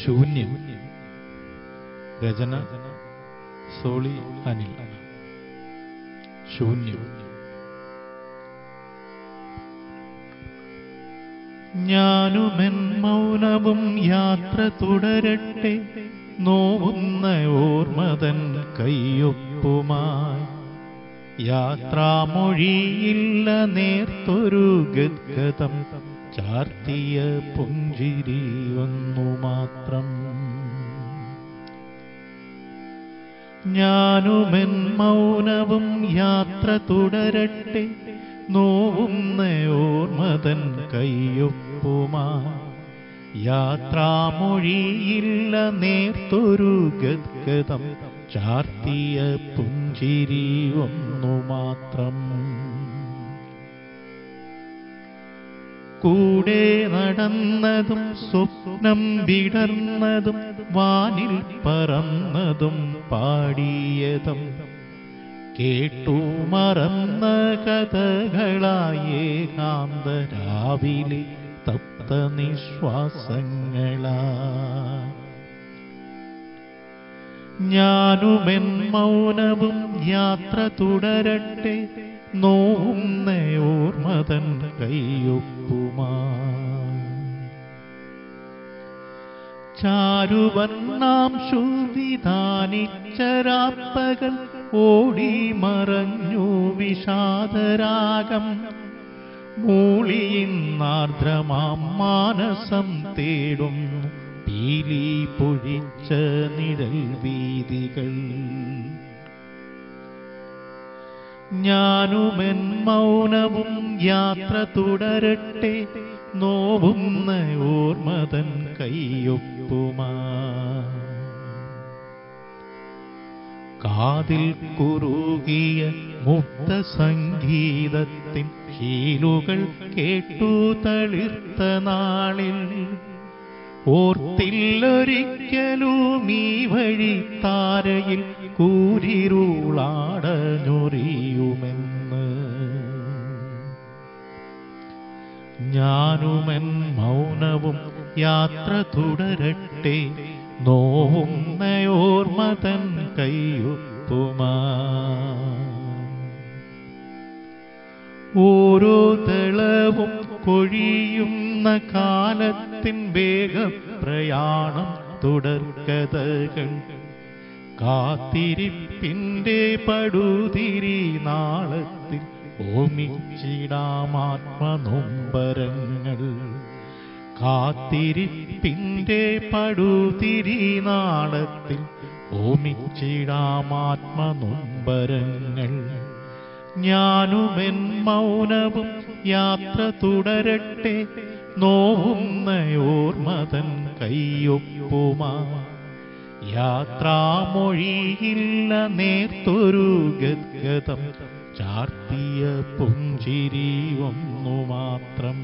ശൂന്യം രചന സോളി അനിൽ ശൂന്യം ഞാനുമെൻ മൗനവും യാത്ര തുടരട്ടെ നോവുന്ന ഓർമ്മതൻ കയ്യൊപ്പുമായി യാത്രാമൊഴിയില്ല നേർത്തൊരു ഗദ്ഗതം ചാർത്തിയ പുഞ്ചിരി ഒന്നു മാത്രം ഞാനുമെൻ മൗനവും യാത്ര തുടരട്ടെ നോവുന്ന ഓർമ്മതൻ കയ്യൊപ്പുമാ യാത്രാമൊഴിയില്ല നേർത്തൊരു ഗദ്ഗതം ചാർത്തിയ പുഞ്ചിരി ഒന്നു മാത്രം കൂടെ നടന്നതും സ്വപ്നം വിടർന്നതും വാനിൽ പറന്നതും പാടിയതും കേട്ടു മറന്ന കഥകളായേ കാന്ത രാവിലെ തപ്ത നിശ്വാസങ്ങളാ ഞാനുമെൻ മൗനവും യാത്ര തുടരട്ടെ നോവുന്ന ഓർമ്മതൻ കയ്യൊപ്പുമാ ചാരുവർണ്ണാം ശുവിധാനിച്ചരാപ്പകൽ ഓടി മറഞ്ഞു വിഷാദരാഗം മൂളിയിന്നാർദ്രമാം മാനസം തേടും പീലി പൊഴിച്ച നിഴൽ വീതികൾ ഞാനുമെൻ മൗനവും യാത്ര തുടരട്ടെ നോവുന്ന ഓർമ്മതൻ കയ്യൊപ്പുമാ കാതിൽ കുറുകിയ മുക്ത സംഗീതത്തിൻ ശീലുകൾ കേട്ടു തളിർത്ത നാളിൽ ഓർത്തില്ലൊരിക്കലും ഈ വഴി താരയിൽ കൂരിരുളാടഞ്ഞൊറിയുമെന്ന് ഞാനുമെൻ മൗനവും യാത്ര തുടരട്ടെ നോവുന്ന ഓർമ്മതൻ കയ്യൊപ്പുമാ ഓരോ ദളവും കൊഴിയുന്ന കാലത്തിൻ വേഗപ്രയാണം തുടർക്കഥകൾ കാത്തിരിപ്പിന്റെ പടുതിരി നാളത്തിൽ ഓമിച്ചിടാമാത്മനൊമ്പരങ്ങൾ കാത്തിരിപ്പിന്റെ പടുതിരി നാളത്തിൽ ഓമിച്ചിടാമാത്മനൊമ്പരങ്ങൾ ഞാനുമെൻ മൗനവും യാത്ര തുടരട്ടെ നോവുന്ന ഓർമ്മതൻ കയ്യൊപ്പുമാ യാത്രാമൊഴിയില്ല നേർത്തൊരു ഗദ്ഗതം ചാർത്തിയ പുഞ്ചിരി ഒന്നു മാത്രം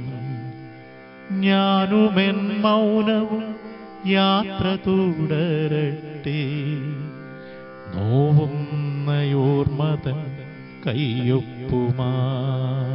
ഞാനുമെൻ മൗനവും യാത്ര തുടരട്ടെ നോവുന്ന ഓർമ്മതൻ കയ്യൊപ്പുമാ